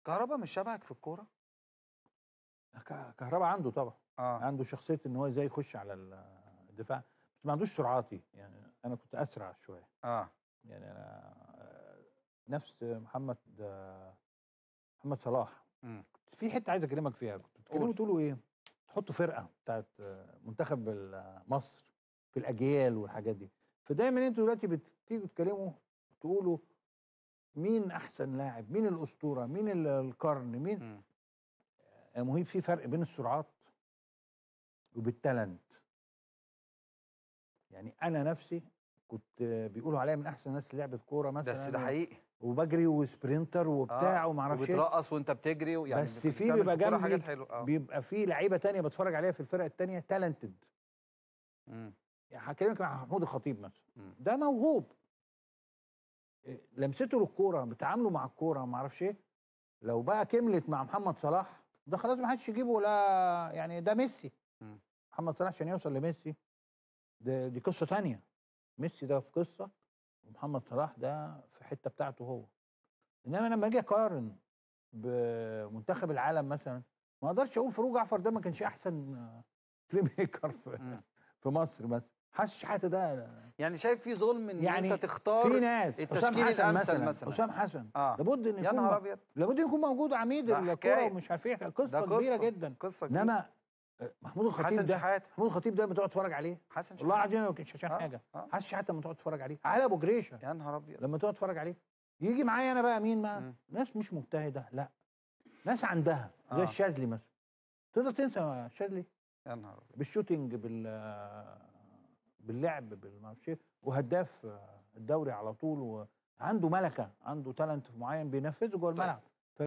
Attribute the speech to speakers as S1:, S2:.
S1: كهربا مش شبهك في الكوره
S2: ك- كهربا عنده طبعا
S1: اه
S2: عنده شخصيه ان هو ازاي يخش على الدفاع بس ما عندوش سرعاتي يعني انا كنت اسرع شويه
S1: اه
S2: يعني انا آه، نفس محمد آه، محمد صلاح
S1: مم.
S2: في حته عايز اكلمك فيها كنت بتتكلموا
S1: قول.
S2: تقولوا ايه تحطوا فرقه بتاعت آه، منتخب ال- مصر في الاجيال والحاجات دي فدايما انتوا دلوقتي بتيجوا تتكلموا تقولوا مين احسن لاعب مين الاسطوره مين ال- القرن مين
S1: مم.
S2: يا مهيب في فرق بين السرعات وبالتالنت يعني انا نفسي كنت آه، بيقولوا عليا من احسن ناس لعبت كوره مثلا
S1: بس ده حقيقي
S2: وبجري وسبرينتر وبتاع
S1: آه،
S2: وما اعرفش ايه
S1: وبترقص وانت بتجري ويعني
S2: بس في
S1: بتعمل
S2: بيبقى
S1: الكورة
S2: جنبي
S1: حاجات حلوه اه
S2: بيبقى في لعيبه تانية بتفرج عليها في الفرق التانية تالنتد
S1: مم.
S2: يعني هكلمك مع محمود الخطيب مثلا
S1: مم.
S2: ده موهوب إيه، لمسته للكوره بتعامله مع الكوره ما اعرفش ايه لو بقى كملت مع محمد صلاح ده خلاص ما حدش يجيبه لا يعني ده ميسي
S1: مم.
S2: محمد صلاح عشان يوصل لميسي ده دي قصه تانية ميسي ده في قصه ومحمد صلاح ده في حته بتاعته هو انما أنا لما اجي اقارن بمنتخب العالم مثلا ما اقدرش اقول فاروق جعفر ده ما كانش احسن آه، بلاي ميكر في
S1: مم.
S2: في مصر مثلا حاسس شحاته ده
S1: يعني شايف في ظلم ان
S2: يعني
S1: انت تختار
S2: في ناس
S1: التشكيل
S2: حسن
S1: الأمثل
S2: مثلا
S1: مثلاً.
S2: حسام حسن
S1: اه
S2: لابد ان
S1: يا
S2: يكون
S1: نهار
S2: م-
S1: ابيض
S2: لابد يكون موجود عميد
S1: ده
S2: الكوره
S1: حكاية.
S2: ومش عارف ايه
S1: ده
S2: قصه
S1: قصه
S2: كبيره جدا
S1: قصه كبيرة.
S2: انما آه، محمود الخطيب
S1: حسن
S2: ده
S1: شحاته
S2: محمود الخطيب ده بتقعد تتفرج عليه
S1: حسن
S2: والله
S1: شحاته
S2: العظيم ما كانش عشان
S1: آه،
S2: حاجه
S1: آه.
S2: حاسس شحاته لما تقعد تتفرج عليه علي ابو جريشه
S1: يا نهار ابيض
S2: لما تقعد تتفرج عليه يجي معايا انا بقى مين بقى
S1: مم.
S2: ناس مش مجتهده لا ناس عندها زي
S1: آه.
S2: الشاذلي مثلا تقدر تنسى الشاذلي
S1: يا نهار ابيض
S2: بالشوتينج بال باللعب بالمعرفش ايه وهداف الدوري على طول وعنده ملكه عنده تالنت معين بينفذه جوه الملعب